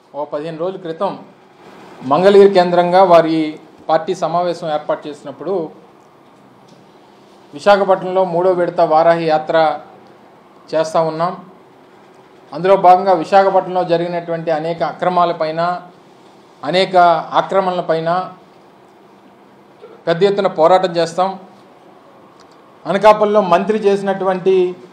ఓ పదిహేను రోజుల క్రితం మంగళగిరి కేంద్రంగా వారి పార్టీ సమావేశం ఏర్పాటు చేసినప్పుడు విశాఖపట్నంలో మూడో విడత వారాహి యాత్ర చేస్తూ ఉన్నాం అందులో భాగంగా విశాఖపట్నంలో జరిగినటువంటి అనేక అక్రమాలపైన అనేక ఆక్రమణలపైన పెద్ద ఎత్తున పోరాటం చేస్తాం అనకాపల్లిలో మంత్రి చేసినటువంటి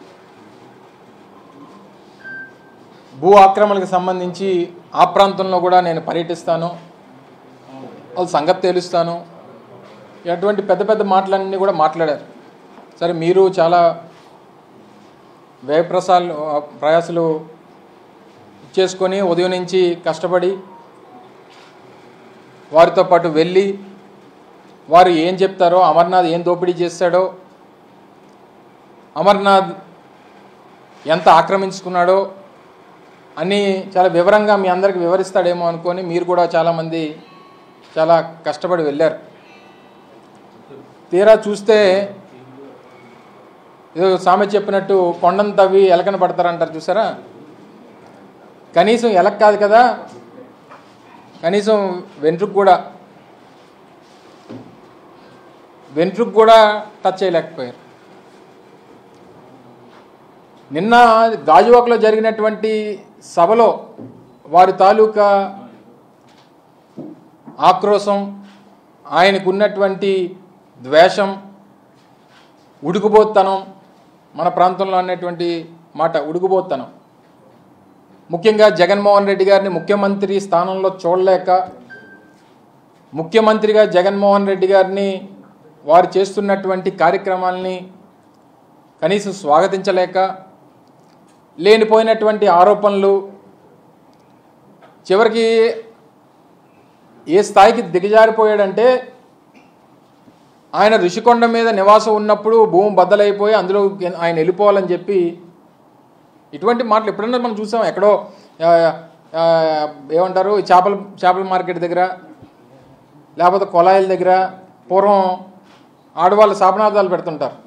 భూ ఆక్రమణకు సంబంధించి ఆ ప్రాంతంలో కూడా నేను పర్యటిస్తాను వాళ్ళ సంగతి తెలుస్తాను ఇటువంటి పెద్ద పెద్ద మాటలన్నీ కూడా మాట్లాడారు సరే మీరు చాలా వ్యయప్రసాలు ప్రయాసాలు చేసుకొని ఉదయం నుంచి కష్టపడి వారితో పాటు వెళ్ళి వారు ఏం చెప్తారో అమర్నాథ్ ఏం దోపిడీ చేస్తాడో అమర్నాథ్ ఎంత ఆక్రమించుకున్నాడో అని చాలా వివరంగా మీ అందరికి వివరిస్తాడేమో అనుకొని మీరు కూడా చాలామంది చాలా కష్టపడి వెళ్ళారు తీరా చూస్తే ఏదో సామెత చెప్పినట్టు కొండను తవ్వి ఎలకన పడతారంటారు చూసారా కనీసం ఎలక కాదు కదా కనీసం వెంట్రుకు కూడా వెంట్రుకు కూడా టచ్ చేయలేకపోయారు నిన్న గాజువాకలో జరిగినటువంటి సభలో వారి తాలూకా ఆక్రోశం ఆయనకు ఉన్నటువంటి ద్వేషం ఉడుకుబోత్తనం మన ప్రాంతంలో అన్నటువంటి మాట ఉడుకుబోత్తనం ముఖ్యంగా జగన్మోహన్ రెడ్డి గారిని ముఖ్యమంత్రి స్థానంలో చూడలేక ముఖ్యమంత్రిగా జగన్మోహన్ రెడ్డి గారిని వారు చేస్తున్నటువంటి కార్యక్రమాల్ని కనీసం స్వాగతించలేక లేనిపోయినటువంటి ఆరోపణలు చివరికి ఏ స్థాయికి దిగజారిపోయాడంటే ఆయన ఋషికొండ మీద నివాసం ఉన్నప్పుడు భూమి బద్దలైపోయి అందులో ఆయన వెళ్ళిపోవాలని చెప్పి ఇటువంటి మాటలు ఎప్పుడన్నా మనం చూసాం ఎక్కడో ఆ, ఆ, ఏమంటారు ఈ చేపల చేపల మార్కెట్ దగ్గర లేకపోతే కొలాయిల దగ్గర పూర్వం ఆడవాళ్ళు శాపనార్థాలు పెడుతుంటారు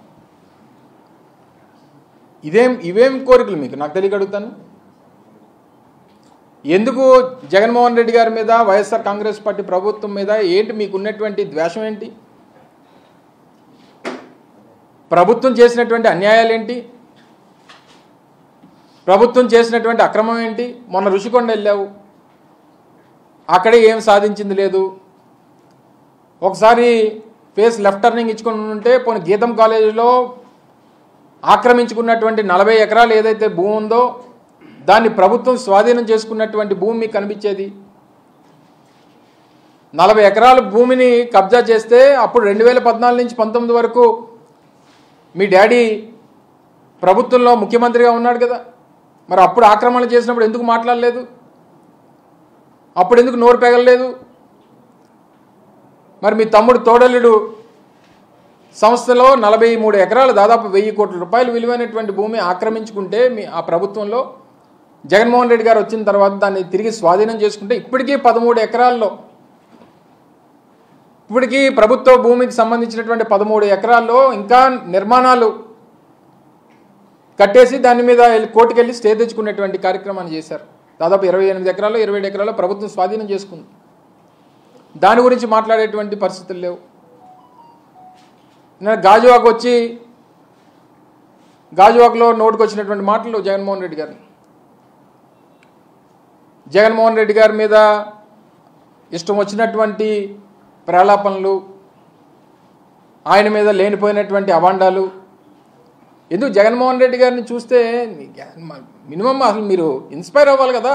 ఇదేం ఇవేం కోరికలు మీకు నాకు తెలియక అడుగుతాను ఎందుకు జగన్మోహన్ రెడ్డి గారి మీద వైఎస్ఆర్ కాంగ్రెస్ పార్టీ ప్రభుత్వం మీద ఏంటి మీకు ఉన్నటువంటి ద్వేషం ఏంటి ప్రభుత్వం చేసినటువంటి అన్యాయాలు ఏంటి ప్రభుత్వం చేసినటువంటి అక్రమం ఏంటి మొన్న ఋషికొండ వెళ్ళావు అక్కడే ఏం సాధించింది లేదు ఒకసారి ఫేస్ లెఫ్ట్ టర్నింగ్ ఇచ్చుకుని ఉంటే పోనీ గీతం కాలేజీలో ఆక్రమించుకున్నటువంటి నలభై ఎకరాలు ఏదైతే భూమి ఉందో దాన్ని ప్రభుత్వం స్వాధీనం చేసుకున్నటువంటి భూమి మీకు కనిపించేది నలభై ఎకరాల భూమిని కబ్జా చేస్తే అప్పుడు రెండు వేల పద్నాలుగు నుంచి పంతొమ్మిది వరకు మీ డాడీ ప్రభుత్వంలో ముఖ్యమంత్రిగా ఉన్నాడు కదా మరి అప్పుడు ఆక్రమణ చేసినప్పుడు ఎందుకు మాట్లాడలేదు అప్పుడు ఎందుకు నోరు పెగలలేదు మరి మీ తమ్ముడు తోడలుడు సంస్థలో నలభై మూడు ఎకరాలు దాదాపు వెయ్యి కోట్ల రూపాయలు విలువైనటువంటి భూమి ఆక్రమించుకుంటే మీ ఆ ప్రభుత్వంలో జగన్మోహన్ రెడ్డి గారు వచ్చిన తర్వాత దాన్ని తిరిగి స్వాధీనం చేసుకుంటే ఇప్పటికీ పదమూడు ఎకరాల్లో ఇప్పటికీ ప్రభుత్వ భూమికి సంబంధించినటువంటి పదమూడు ఎకరాల్లో ఇంకా నిర్మాణాలు కట్టేసి దాని మీద వెళ్ళి కోర్టుకు వెళ్ళి స్టే తెచ్చుకునేటువంటి కార్యక్రమాన్ని చేశారు దాదాపు ఇరవై ఎనిమిది ఎకరాలు ఇరవై ఏడు ఎకరాలు ప్రభుత్వం స్వాధీనం చేసుకుంది దాని గురించి మాట్లాడేటువంటి పరిస్థితులు లేవు నేను గాజువాకు వచ్చి గాజువాకలో నోటుకు వచ్చినటువంటి మాటలు జగన్మోహన్ రెడ్డి గారిని జగన్మోహన్ రెడ్డి గారి మీద ఇష్టం వచ్చినటువంటి ప్రలాపనలు ఆయన మీద లేనిపోయినటువంటి అవాండాలు ఎందుకు జగన్మోహన్ రెడ్డి గారిని చూస్తే మినిమం అసలు మీరు ఇన్స్పైర్ అవ్వాలి కదా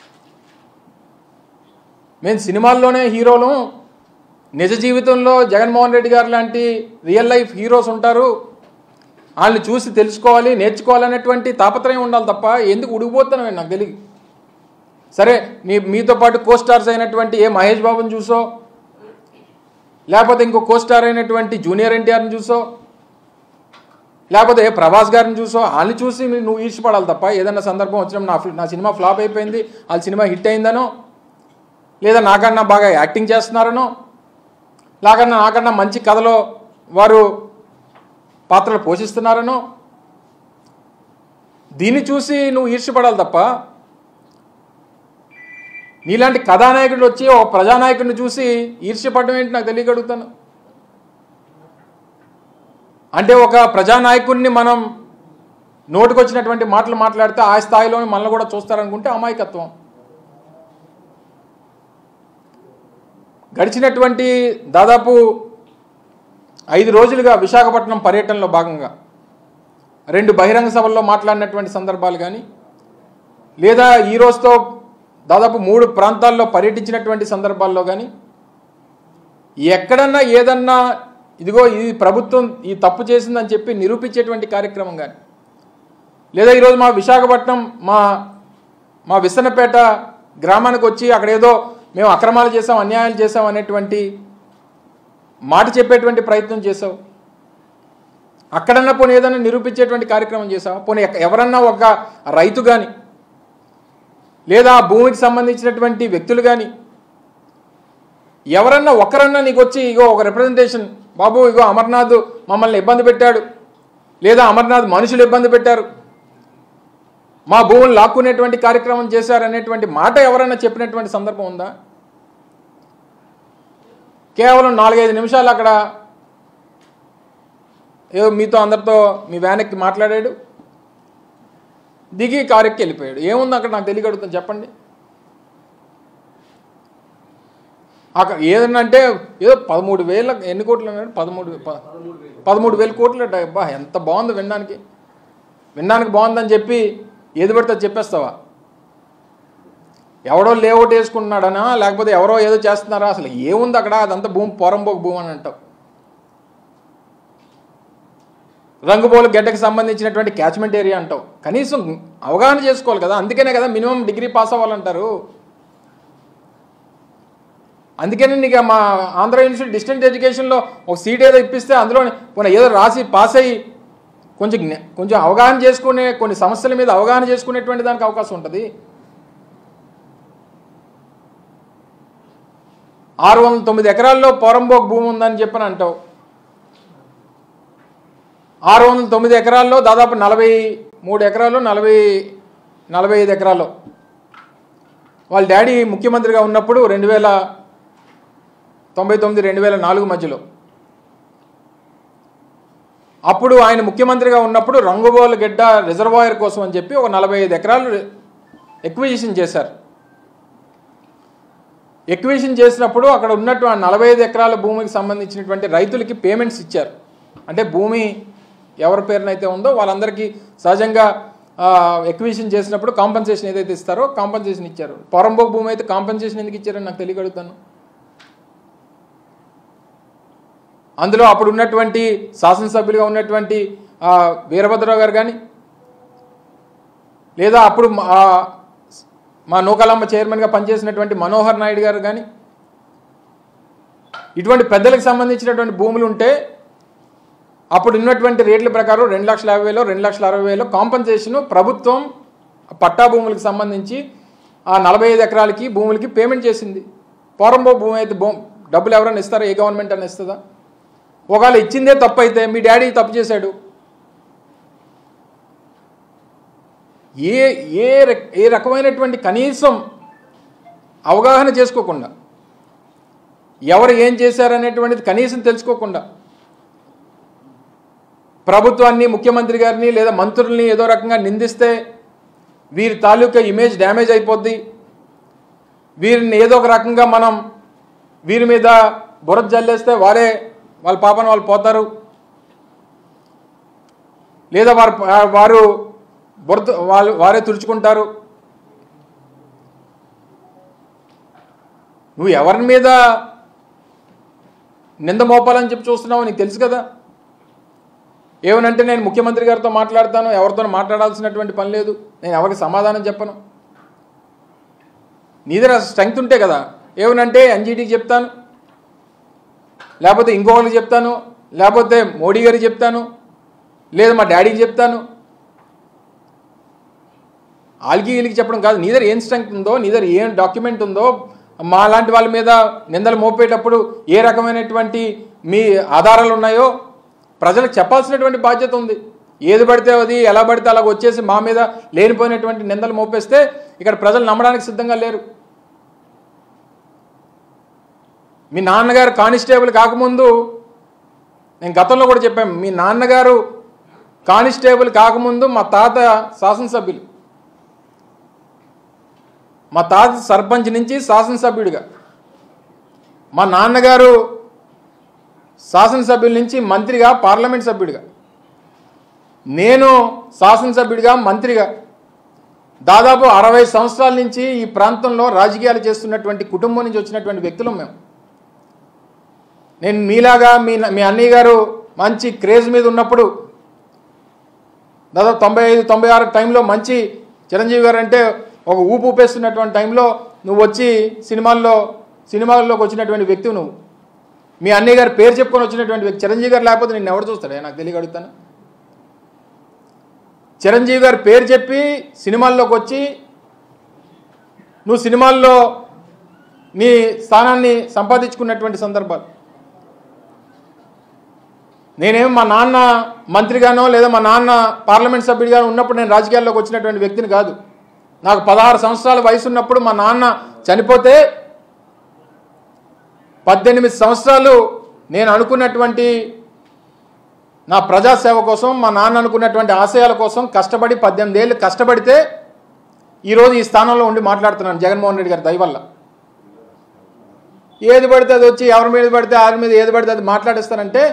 మేము సినిమాల్లోనే హీరోలు నిజ జీవితంలో జగన్మోహన్ రెడ్డి గారు లాంటి రియల్ లైఫ్ హీరోస్ ఉంటారు వాళ్ళని చూసి తెలుసుకోవాలి నేర్చుకోవాలనేటువంటి తాపత్రయం ఉండాలి తప్ప ఎందుకు ఉడిగిపోతాను నాకు తెలియదు సరే మీ మీతో పాటు కో స్టార్స్ అయినటువంటి ఏ మహేష్ బాబుని చూసో లేకపోతే ఇంకో కో స్టార్ అయినటువంటి జూనియర్ ఎన్టీఆర్ని చూసో లేకపోతే ఏ ప్రభాస్ గారిని చూసో వాళ్ళని చూసి మీ- నువ్వు ఈర్చిపడాలి తప్ప ఏదన్నా సందర్భం వచ్చినప్పుడు నా ఫి- నా సినిమా ఫ్లాప్ అయిపోయింది వాళ్ళ సినిమా హిట్ అయిందనో లేదా నాకన్నా బాగా యాక్టింగ్ చేస్తున్నారనో లేకన్నా నాకన్నా మంచి కథలో వారు పాత్రలు పోషిస్తున్నారనో దీన్ని చూసి నువ్వు ఈర్ష్యపడాలి తప్ప నీలాంటి కథానాయకుడు వచ్చి ఒక ప్రజానాయకుడిని చూసి ఈర్ష్యపడడం ఏంటి నాకు తెలియగలుగుతాను అంటే ఒక ప్రజానాయకుడిని మనం నోటికొచ్చినటువంటి మాటలు మాట్లాడితే ఆ స్థాయిలోనే మనల్ని కూడా చూస్తారనుకుంటే అమాయకత్వం గడిచినటువంటి దాదాపు ఐదు రోజులుగా విశాఖపట్నం పర్యటనలో భాగంగా రెండు బహిరంగ సభల్లో మాట్లాడినటువంటి సందర్భాలు కానీ లేదా ఈ రోజుతో దాదాపు మూడు ప్రాంతాల్లో పర్యటించినటువంటి సందర్భాల్లో కానీ ఎక్కడన్నా ఏదన్నా ఇదిగో ఇది ప్రభుత్వం ఈ తప్పు చేసిందని చెప్పి నిరూపించేటువంటి కార్యక్రమం కానీ లేదా ఈరోజు మా విశాఖపట్నం మా మా విసన్నపేట గ్రామానికి వచ్చి అక్కడ ఏదో మేము అక్రమాలు చేసాం అన్యాయాలు చేసాం అనేటువంటి మాట చెప్పేటువంటి ప్రయత్నం చేసావు అక్కడన్నా పోనీ ఏదైనా నిరూపించేటువంటి కార్యక్రమం చేసావు పోనీ ఎక్క- ఎవరన్నా ఒక రైతు కానీ లేదా ఆ భూమికి సంబంధించినటువంటి వ్యక్తులు కానీ ఎవరన్నా ఒకరన్నా నీకు వచ్చి ఇగో ఒక రిప్రజెంటేషన్ బాబు ఇగో అమర్నాథ్ మమ్మల్ని ఇబ్బంది పెట్టాడు లేదా అమర్నాథ్ మనుషులు ఇబ్బంది పెట్టారు మా భూములు లాక్కునేటువంటి కార్యక్రమం చేశారు అనేటువంటి మాట ఎవరైనా చెప్పినటువంటి సందర్భం ఉందా కేవలం నాలుగైదు నిమిషాలు అక్కడ ఏదో మీతో అందరితో మీ వ్యానక్కి మాట్లాడాడు దిగి కారెక్కి వెళ్ళిపోయాడు ఏముంది అక్కడ నాకు తెలియగడుగుతాను చెప్పండి అక్కడ ఏదన్నంటే ఏదో పదమూడు వేల ఎన్ని కోట్లు అన్నాడు పదమూడు ప- పదమూడు వేల కోట్లు అట. అబ్బా ఎంత బాగుంది వినడానికి వినడానికి బాగుందని చెప్పి ఏది పడితే అది చెప్పేస్తావా ఎవడో లేఅవుట్ వేసుకుంటున్నాడనా లేకపోతే ఎవరో ఏదో చేస్తున్నారా అసలు ఏముంది అక్కడ అదంతా భూమి పొరంబోకు భూమి అని అంటావు రంగుబోలు గడ్డకి సంబంధించినటువంటి క్యాచ్మెంట్ ఏరియా అంటావు కనీసం అవగాహన చేసుకోవాలి కదా అందుకనే కదా మినిమం డిగ్రీ పాస్ అవ్వాలంటారు అందుకనే నీకు మా ఆంధ్ర యూనివర్సిటీ డిస్టెంట్ ఎడ్యుకేషన్లో ఒక సీట్ ఏదో ఇప్పిస్తే అందులో పోనీ ఏదో రాసి పాస్ అయ్యి కొంచెం జ్ఞ- కొంచెం అవగాహన చేసుకునే కొన్ని సమస్యల మీద అవగాహన చేసుకునేటువంటి దానికి అవకాశం ఉంటుంది ఆరు వందల తొమ్మిది ఎకరాల్లో పోరంబోక్ భూమి ఉందని చెప్పని అంటావు ఆరు వందల తొమ్మిది ఎకరాల్లో దాదాపు నలభై మూడు ఎకరాలు నలభై నలభై ఐదు ఎకరాలు వాళ్ళ డాడీ ముఖ్యమంత్రిగా ఉన్నప్పుడు రెండు వేల తొంభై తొమ్మిది రెండు వేల నాలుగు మధ్యలో అప్పుడు ఆయన ముఖ్యమంత్రిగా ఉన్నప్పుడు రంగుబోలు గెడ్డ రిజర్వాయర్ కోసం అని చెప్పి ఒక నలభై ఐదు ఎకరాలు ఎక్విజిషన్ చేశారు ఎక్విజిషన్ చేసినప్పుడు అక్కడ ఉన్నటువంటి నలభై ఐదు ఎకరాల భూమికి సంబంధించినటువంటి రైతులకి పేమెంట్స్ ఇచ్చారు అంటే భూమి ఎవరి పేరునైతే ఉందో వాళ్ళందరికీ సహజంగా ఎక్విజిషన్ చేసినప్పుడు కాంపన్సేషన్ ఏదైతే ఇస్తారో కాంపన్సేషన్ ఇచ్చారు పొరంబోక్ భూమి అయితే కాంపన్సేషన్ ఎందుకు ఇచ్చారని నాకు తెలియగలుగుతాను అందులో అప్పుడు ఉన్నటువంటి శాసనసభ్యులుగా ఉన్నటువంటి ఆ, వీరభద్రరావు గారు కానీ లేదా అప్పుడు మా- ఆ, మా నూకలమ్మ చైర్మన్గా పనిచేసినటువంటి మనోహర్ నాయుడు గారు కానీ ఇటువంటి పెద్దలకు సంబంధించినటువంటి భూములు ఉంటే అప్పుడు ఉన్నటువంటి రేట్ల ప్రకారం రెండు లక్షల యాభై వేలు రెండు లక్షల అరవై వేలు కాంపన్సేషన్ ప్రభుత్వం పట్టా భూములకు సంబంధించి ఆ నలభై ఐదు ఎకరాలకి భూములకి పేమెంట్ చేసింది పోరంబో భూమి అయితే భూ డబ్బులు ఎవరైనా ఇస్తారా ఏ గవర్నమెంట్ అని ఇస్తుందా ఒకవేళ ఇచ్చిందే తప్పు అయితే మీ డాడీ తప్పు చేశాడు ఏ ఏ రక- ఏ రకమైనటువంటి కనీసం అవగాహన చేసుకోకుండా ఎవరు ఏం చేశారనేటువంటిది కనీసం తెలుసుకోకుండా ప్రభుత్వాన్ని ముఖ్యమంత్రి గారిని లేదా మంత్రుల్ని ఏదో రకంగా నిందిస్తే వీరి తాలూకా ఇమేజ్ డ్యామేజ్ అయిపోద్ది వీరిని ఏదో ఒక రకంగా మనం వీరి మీద బురద జల్లేస్తే వారే వాళ్ళ పాపన వాళ్ళు పోతారు లేదా వారు వారు బురద వాళ్ళు వారే తుడుచుకుంటారు నువ్వు ఎవరి మీద నింద మోపాలని చెప్పి చూస్తున్నావు నీకు తెలుసు కదా ఏమనంటే నేను ముఖ్యమంత్రి గారితో మాట్లాడతాను ఎవరితో మాట్లాడాల్సినటువంటి పని లేదు నేను ఎవరికి సమాధానం చెప్పను నీ దగ్గర స్ట్రెంగ్త్ ఉంటే కదా ఏమనంటే ఎన్జీటీకి చెప్తాను లేకపోతే ఇంకొకరికి చెప్తాను లేకపోతే మోడీ గారికి చెప్తాను లేదు మా డాడీకి చెప్తాను వాళ్ళకి వీళ్ళకి చెప్పడం కాదు నీ దగ్గర ఏం స్ట్రెంగ్త్ ఉందో నీ దగ్గర ఏం డాక్యుమెంట్ ఉందో మా లాంటి వాళ్ళ మీద నిందలు మోపేటప్పుడు ఏ రకమైనటువంటి మీ ఆధారాలు ఉన్నాయో ప్రజలకు చెప్పాల్సినటువంటి బాధ్యత ఉంది ఏది పడితే అది ఎలా పడితే అలాగ వచ్చేసి మా మీద లేనిపోయినటువంటి నిందలు మోపేస్తే ఇక్కడ ప్రజలు నమ్మడానికి సిద్ధంగా లేరు మీ నాన్నగారు కానిస్టేబుల్ కాకముందు నేను గతంలో కూడా చెప్పాను మీ నాన్నగారు కానిస్టేబుల్ కాకముందు మా తాత శాసనసభ్యులు మా తాత సర్పంచ్ నుంచి శాసనసభ్యుడిగా మా నాన్నగారు శాసనసభ్యుల నుంచి మంత్రిగా పార్లమెంట్ సభ్యుడిగా నేను శాసనసభ్యుడిగా మంత్రిగా దాదాపు అరవై సంవత్సరాల నుంచి ఈ ప్రాంతంలో రాజకీయాలు చేస్తున్నటువంటి కుటుంబం నుంచి వచ్చినటువంటి వ్యక్తులం మేము నేను మీలాగా మీ మీ అన్నయ్య గారు మంచి క్రేజ్ మీద ఉన్నప్పుడు దాదాపు తొంభై ఐదు తొంభై ఆరు టైంలో మంచి చిరంజీవి గారు అంటే ఒక ఊపు ఊపేస్తున్నటువంటి టైంలో నువ్వు వచ్చి సినిమాల్లో సినిమాల్లోకి వచ్చినటువంటి వ్యక్తి నువ్వు మీ అన్నయ్య గారు పేరు చెప్పుకొని వచ్చినటువంటి వ్యక్తి చిరంజీవి గారు లేకపోతే నిన్ను ఎవరు చూస్తాడే నాకు తెలియ అడుగుతాను చిరంజీవి గారి పేరు చెప్పి సినిమాల్లోకి వచ్చి నువ్వు సినిమాల్లో నీ స్థానాన్ని సంపాదించుకున్నటువంటి సందర్భాలు నేనేం మా నాన్న మంత్రిగానో లేదా మా నాన్న పార్లమెంట్ సభ్యుడిగానో ఉన్నప్పుడు నేను రాజకీయాల్లోకి వచ్చినటువంటి వ్యక్తిని కాదు నాకు పదహారు సంవత్సరాల వయసు ఉన్నప్పుడు మా నాన్న చనిపోతే పద్దెనిమిది సంవత్సరాలు నేను అనుకున్నటువంటి నా ప్రజాసేవ కోసం మా నాన్న అనుకున్నటువంటి ఆశయాల కోసం కష్టపడి పద్దెనిమిది ఏళ్ళు కష్టపడితే ఈరోజు ఈ స్థానంలో ఉండి మాట్లాడుతున్నాను జగన్మోహన్ రెడ్డి గారి దయ వల్ల ఏది పడితే అది వచ్చి ఎవరి మీద పడితే ఆరి మీద ఏది పడితే అది మాట్లాడేస్తానంటే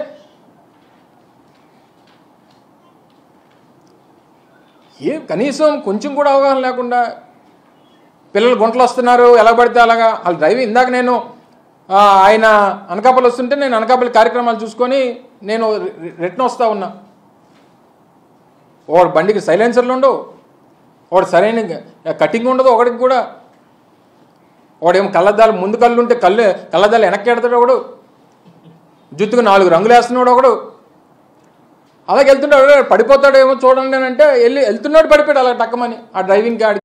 ఏ కనీసం కొంచెం కూడా అవగాహన లేకుండా పిల్లలు గుంటలు వస్తున్నారు ఎలా పడితే అలాగా వాళ్ళు డ్రైవింగ్ ఇందాక నేను ఆ, ఆయన అనకాపల్లి వస్తుంటే నేను అనకాపల్లి కార్యక్రమాలు చూసుకొని నేను రిటర్న్ వస్తూ ఉన్నా ఒకడు బండికి సైలెన్సర్లు ఉండవు ఒకడు సరైన కటింగ్ ఉండదు ఒకడికి కూడా ఒకడేమో కళ్ళద్దాలు ముందు కళ్ళు ఉంటే కళ్ళు కళ్ళద్దాలు వెనక్కి ఎడతాడు ఒకడు జుత్తుకు నాలుగు రంగులు వేస్తున్నాడు ఒకడు అలాగే వెళ్తుంటాడు పడిపోతాడేమో చూడండి అని అంటే వెళ్ళి వెళ్తున్నాడు పడిపోయాడు అలా టక్కమని ఆ డ్రైవింగ్ గాడి